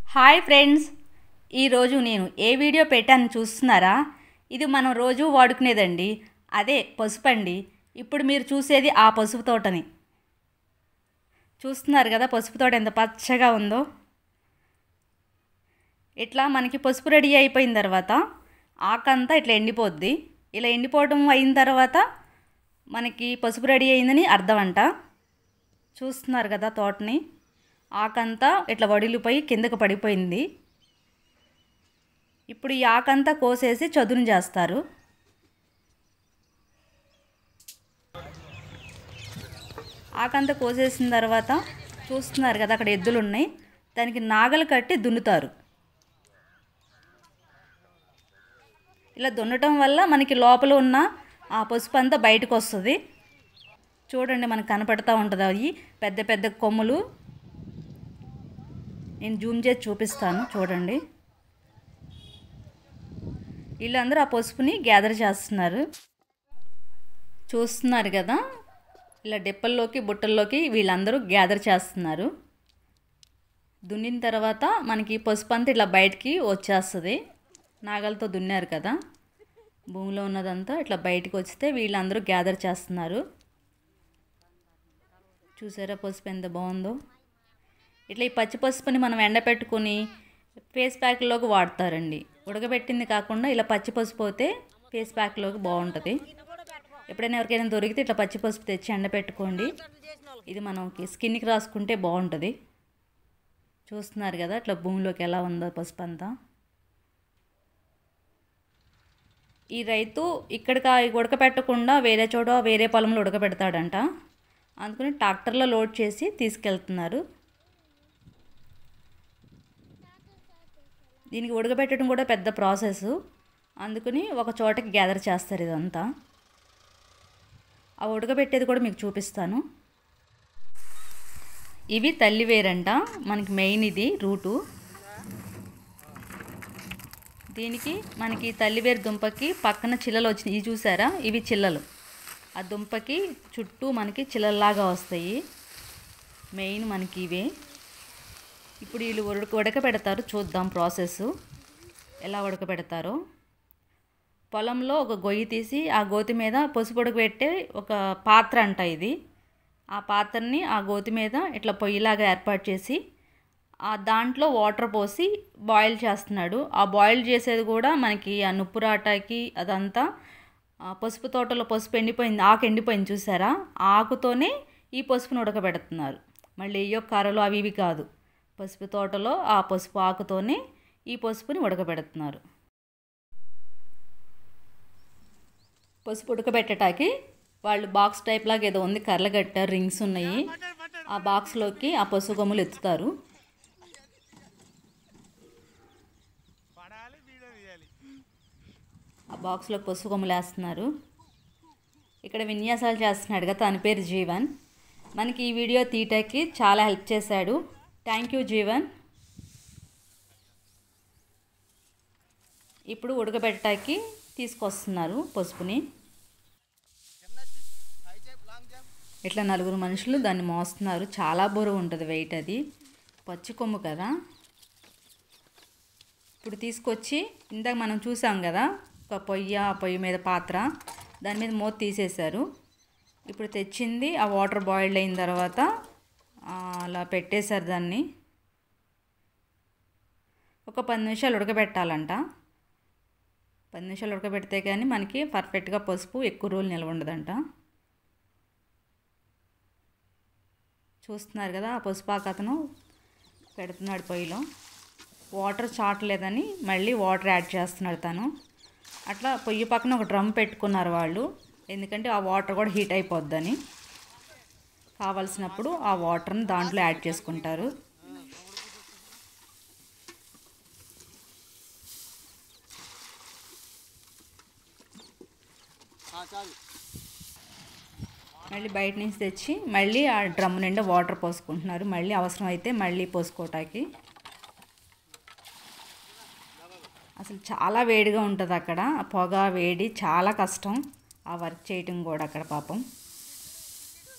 hi friends ఈరోజు నేను ఏ video పెట్టాను చూస్తున్నారా ఇది మనం రోజు వాడుకునేదండి అదే పసుపు అండి ఇప్పుడు మీరు చూసేది ఆ పసుపు తోటని చూస్తున్నారు కదా పసుపు తోట ఎంత పచ్చగా ఉందో ఇట్లా మనకి పసుపు రెడీ అయిపోయిన తర్వాత ఆకంతా ఇట్లా ఎండిపోద్ది ఇలా ఎండిపోవడం అయిన తర్వాత మనకి పసుపు రెడీ అయిందని అర్థం అంట చూస్తున్నారు కదా తోటని ఆకంతా ఇట్లా వడిలిపోయి కిందకు పడిపోయింది ఇప్పుడు ఈ ఆకంతా కోసేసి చదును చేస్తారు ఆకంతా కోసేసిన తర్వాత చూస్తున్నారు కదా అక్కడ ఎద్దులు ఉన్నాయి దానికి నాగలు కట్టి దున్నుతారు ఇలా దున్నటం వల్ల మనకి లోపల ఉన్న ఆ పసుపు అంతా బయటకు వస్తుంది చూడండి మనకు కనపడతా ఉంటుంది అవి పెద్ద పెద్ద కొమ్ములు నేను జూమ్ చేసి చూపిస్తాను చూడండి వీళ్ళందరూ ఆ పసుపుని గ్యాదర్ చేస్తున్నారు చూస్తున్నారు కదా ఇలా డిప్పల్లోకి బుట్టల్లోకి వీళ్ళందరూ గ్యాదర్ చేస్తున్నారు దున్నిన తర్వాత మనకి పసుపు అంతా ఇట్లా బయటికి వచ్చేస్తుంది నాగలతో దున్నారు కదా భూమిలో ఉన్నదంతా ఇట్లా బయటికి వస్తే వీళ్ళందరూ గ్యాదర్ చేస్తున్నారు చూసారా పసుపు ఎంత బాగుందో ఇట్లా ఈ పచ్చి పసుపుని మనం ఎండపెట్టుకొని ఫేస్ ప్యాక్లోకి వాడతారండి ఉడకబెట్టింది కాకుండా ఇలా పచ్చి పసుపు అయితే ఫేస్ ప్యాక్లోకి బాగుంటుంది ఎప్పుడైనా ఎవరికైనా దొరికితే ఇట్లా పచ్చి పసుపు తెచ్చి ఎండపెట్టుకోండి ఇది మనకి స్కిన్కి రాసుకుంటే బాగుంటుంది చూస్తున్నారు కదా ఇట్లా భూమిలోకి ఎలా ఉందో పసుపు అంతా ఈ రైతు ఇక్కడికి ఉడకపెట్టకుండా వేరే చోట వేరే పొలంలో ఉడకబెడతాడంట అందుకని ట్రాక్టర్లో లోడ్ చేసి తీసుకెళ్తున్నారు దీనికి ఉడకబెట్టడం కూడా పెద్ద ప్రాసెస్ అందుకని ఒక చోటకి గ్యాదర్ చేస్తారు ఇదంతా ఆ ఉడకబెట్టేది కూడా మీకు చూపిస్తాను ఇవి తల్లివేరంట మనకి మెయిన్ ఇది రూటు దీనికి మనకి తల్లివేరు దుంపకి పక్కన చిల్లలు వచ్చినాయి ఇవి చూసారా ఇవి చిల్లలు ఆ దుంపకి చుట్టూ మనకి చిల్లల్లాగా వస్తాయి మెయిన్ మనకి ఇవే ఇప్పుడు వీళ్ళు ఉడక ఉడకబెడతారు చూద్దాం ప్రాసెస్ ఎలా ఉడకబెడతారో పొలంలో ఒక గొయ్యి తీసి ఆ గోతి మీద పసుపు ఉడకబెట్టే ఒక పాత్ర అంట ఇది ఆ పాత్రని ఆ గోతి మీద ఇట్లా పొయ్యిలాగా ఏర్పాటు చేసి ఆ దాంట్లో వాటర్ పోసి బాయిల్ చేస్తున్నాడు ఆ బాయిల్ చేసేది కూడా మనకి ఆ నుప్పురాటాకి అదంతా పసుపు తోటలో పసుపు ఎండిపోయింది ఆకు ఎండిపోయింది చూసారా ఆకుతోనే ఈ పసుపును ఉడకబెడుతున్నారు మళ్ళీ ఏ కర్రలు అవి ఇవి కాదు పసుపు తోటలో ఆ పసుపు ఆకుతోనే ఈ పసుపుని ఉడకబెడుతున్నారు పసుపు ఉడకబెట్టడానికి వాళ్ళు బాక్స్ టైప్ లాగా ఏదో ఉంది కర్రలు కట్టారు రింగ్స్ ఉన్నాయి ఆ బాక్స్లోకి ఆ పసుపు కొమ్ములు ఎత్తుతారు ఆ బాక్స్లో పసుపు కొమ్ములు వేస్తున్నారు ఇక్కడ విన్యాసాలు చేస్తున్నాడు కదా తన పేరు జీవన్ మనకి ఈ వీడియో తీయటానికి చాలా హెల్ప్ చేశాడు థ్యాంక్ యూ జీవన్ ఇప్పుడు ఉడకబెట్టడానికి తీసుకొస్తున్నారు పసుపుని ఇట్లా నలుగురు మనుషులు దాన్ని మోస్తున్నారు చాలా బరువు ఉంటుంది వెయిట్ అది పచ్చి కొమ్ము కదా ఇప్పుడు తీసుకొచ్చి ఇందాక మనం చూసాం కదా ఒక పొయ్యి ఆ పొయ్యి మీద పాత్ర దాని మీద మూత తీసేశారు ఇప్పుడు తెచ్చింది ఆ వాటర్ బాయిల్డ్ అయిన తర్వాత అలా పెట్టేశారు దాన్ని ఒక పది నిమిషాలు ఉడకబెట్టాలంట పది నిమిషాలు ఉడకబెడితే కానీ మనకి పర్ఫెక్ట్గా పసుపు ఎక్కువ రోజులు నిల్వ ఉండదంట చూస్తున్నారు కదా ఆ పసుపు అతను పెడుతున్నాడు పొయ్యిలో వాటర్ చాటలేదని మళ్ళీ వాటర్ యాడ్ చేస్తున్నాడు తను అట్లా పొయ్యి పక్కన ఒక డ్రమ్ పెట్టుకున్నారు వాళ్ళు ఎందుకంటే ఆ వాటర్ కూడా హీట్ అయిపోద్దని కావలసినప్పుడు ఆ వాటర్ని దాంట్లో యాడ్ చేసుకుంటారు మళ్ళీ బయట నుంచి తెచ్చి మళ్ళీ ఆ డ్రమ్ నిండా వాటర్ పోసుకుంటున్నారు మళ్ళీ అవసరం అయితే మళ్ళీ పోసుకోవటానికి అసలు చాలా వేడిగా ఉంటుంది అక్కడ పొగ వేడి చాలా కష్టం ఆ వర్క్ చేయటం కూడా అక్కడ పాపం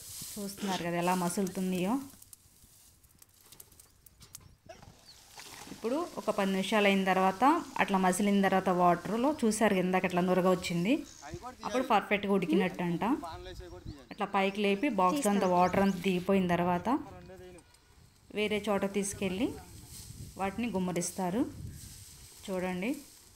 చూస్తున్నారు కదా ఎలా మసులుతుందో ఇప్పుడు ఒక పది నిమిషాలు అయిన తర్వాత అట్లా మసిలిన తర్వాత వాటర్లో చూసారు ఇందాక అట్లా నురగ వచ్చింది అప్పుడు పర్ఫెక్ట్గా ఉడికినట్టు అంట అట్లా పైకి లేపి బాక్స్ అంతా వాటర్ అంతా దిగిపోయిన తర్వాత వేరే చోట తీసుకెళ్ళి వాటిని గుమ్మరిస్తారు చూడండి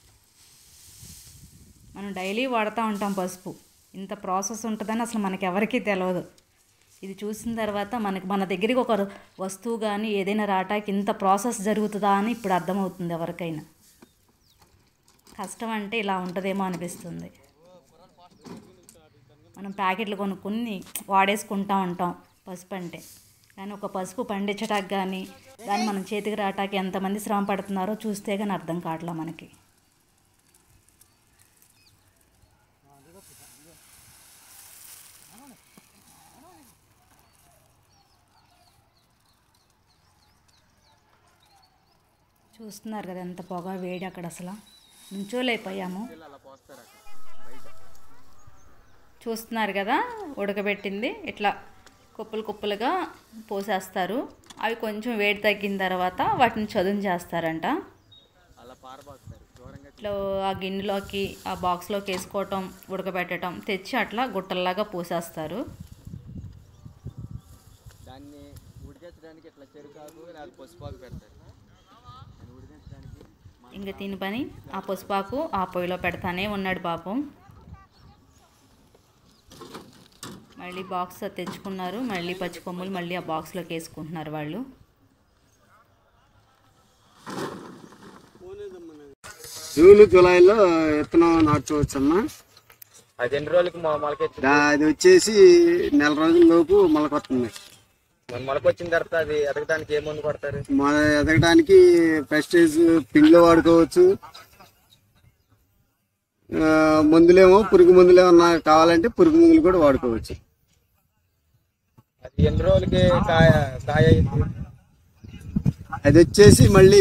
మనం డైలీ వాడుతూ ఉంటాం పసుపు ఇంత ప్రాసెస్ ఉంటుందని అసలు మనకి ఎవరికీ తెలియదు ఇది చూసిన తర్వాత మనకి మన దగ్గరికి ఒక వస్తువు కానీ ఏదైనా రావటానికి ఇంత ప్రాసెస్ జరుగుతుందా అని ఇప్పుడు అర్థమవుతుంది ఎవరికైనా కష్టం అంటే ఇలా ఉంటుందేమో అనిపిస్తుంది మనం ప్యాకెట్లు కొనుక్కుని వాడేసుకుంటా ఉంటాం పసుపు అంటే కానీ ఒక పసుపు పండించటానికి కానీ దాన్ని మనం చేతికి రావటానికి ఎంతమంది శ్రమ పడుతున్నారో చూస్తే కానీ అర్థం కావట్లా మనకి చూస్తున్నారు కదా ఎంత పొగ వేడి అక్కడ అసలు నుంచోలేకపోయాము చూస్తున్నారు కదా ఉడకబెట్టింది ఇట్లా కుప్పలు కుప్పలుగా పోసేస్తారు అవి కొంచెం వేడి తగ్గిన తర్వాత వాటిని చదును చేస్తారంట అలా పారబోస్తారు దూరంగా ఇట్లా ఆ గిన్నెలోకి ఆ బాక్స్లోకి వేసుకోవటం ఉడకబెట్టడం తెచ్చి అట్లా గుట్టల్లాగా పోసేస్తారు దాన్ని ఉడికించడానికి ఇట్లా చెరుకాకు లేదా పసుపాకు పెడతారు దాన్ని ఉడికించడానికి ఇంక తిని పని ఆ పసుపాకు ఆ పొయ్యిలో పెడతానే ఉన్నాడు పాపం మళ్ళీ బాక్స్ తెచ్చుకున్నారు మళ్ళీ పచ్చి కొమ్ములు మళ్ళీ ఆ బాక్స్లోకి వేసుకుంటున్నారు వాళ్ళు జూన్ జూలైలో విత్తనం నాటుకోవచ్చమ్మా అది ఎన్ని రోజులకి మొ- మొలకెత్తి దా- అది వచ్చేసి నెల రోజుల లోపు మొలకొస్తుంది మొలకొచ్చిన తర్వాత అది ఎదగడానికి ఏ మందు కొడతారు మన ఎదగడానికి పెస్టిస్ పిండిలో వాడుకోవచ్చు ఆ, మందులేమో పురుగు మందులు ఏమన్నా కావాలంటే పురుగు మందులు కూడా వాడుకోవచ్చు అది ఎన్ని రోజులకి కాయ కాయ అయింది అది వచ్చేసి మళ్ళీ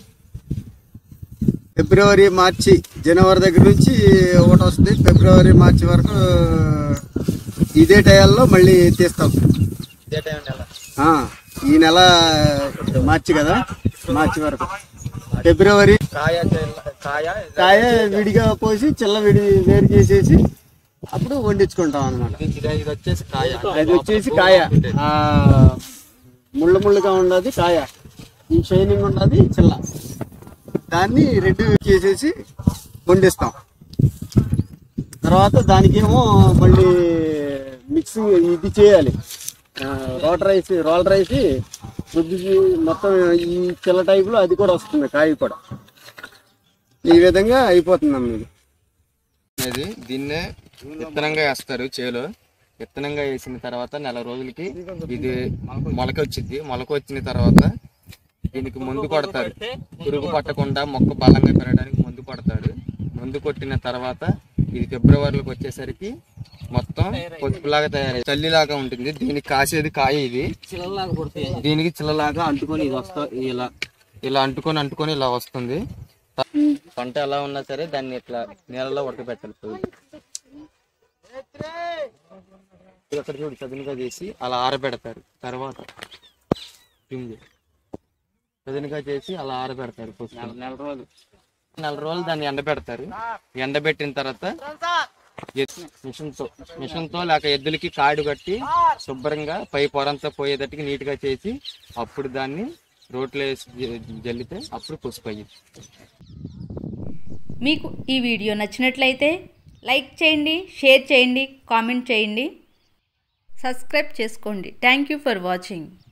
ఫిబ్రవరి మార్చి జనవరి దగ్గర నుంచి ఒకటి వస్తుంది ఫిబ్రవరి మార్చి వరకు ఇదే టైంలో మళ్ళీ తీస్తాం ఇదే టైం నెల ఆ, ఈ నెల మార్చి కదా మార్చి వరకు ఫిబ్రవరి కాయ చెల్ల- కాయ కాయ విడిగా పోసి చిల్ల విడి వేరు చేసేసి అప్పుడు వండించుకుంటాం అనమాట ఇది ఇది- ఇది వచ్చేసి కాయ అది వచ్చేసి కాయ ఆ, ముళ్ళ ముళ్ళుగా ఉన్నది కాయ ఈ షైనింగ్ ఉన్నది చిల్ల దాన్ని రెండు చేసేసి వండిస్తాం తర్వాత దానికేమో మళ్ళీ మిక్సింగ్ ఇది చేయాలి రోటర్ రైస్ రోలర్ రైస్ రుద్ది మొత్తం ఈ చిల్ల టైపులో అది కూడా వస్తుంది కాయ కూడా ఈ విధంగా అయిపోతుందమ్మా ఇది అనేది దీన్నే విత్తనంగా వేస్తారు చేలో విత్తనంగా వేసిన తర్వాత నెల రోజులకి ఇది మొలక వచ్చింది మొలక వచ్చిన తర్వాత దీనికి మందు కొడతారు పురుగు పట్టకుండా మొక్క బలంగా పెరగడానికి మందు కొడతారు మందు కొట్టిన తర్వాత ఇది ఫిబ్రవరిలోకి వచ్చేసరికి మొత్తం పొత్తులాగా తయారై తల్లిలాగా ఉంటుంది దీనికి కాసేది కాయ ఇది దీనికి చిల్లలాగా అంటుకొని ఇది వస్తా ఇలా ఇలా అంటుకొని అంటుకొని ఇలా వస్తుంది పంట ఎలా ఉన్నా సరే దాన్ని ఇట్లా నీళ్ళలో ఉడకబెట్టాలి పోయి ఇది అక్కడ చూడు చదునుగా చేసి అలా ఆరబెడతారు తర్వాత పిండి చదునుగా చేసి అలా ఆరబెడతారు నెల రోజులు నెల రోజులు దాన్ని ఎండబెడతారు ఎండబెట్టిన తర్వాత మిషన్ తో మిషన్ తో లేక ఎద్దులకి కాడు కట్టి శుభ్రంగా పై పొరంతా పోయేటట్టుగా నీట్ గా చేసి అప్పుడు దాన్ని రోట్లో వేసి జ- జల్లితే అప్పుడు పసుపు అయ్యింది మీకు ఈ వీడియో నచ్చినట్లయితే లైక్ చేయండి షేర్ చేయండి కామెంట్ చేయండి సబ్స్క్రైబ్ చేసుకోండి థ్యాంక్ యూ ఫర్ వాచింగ్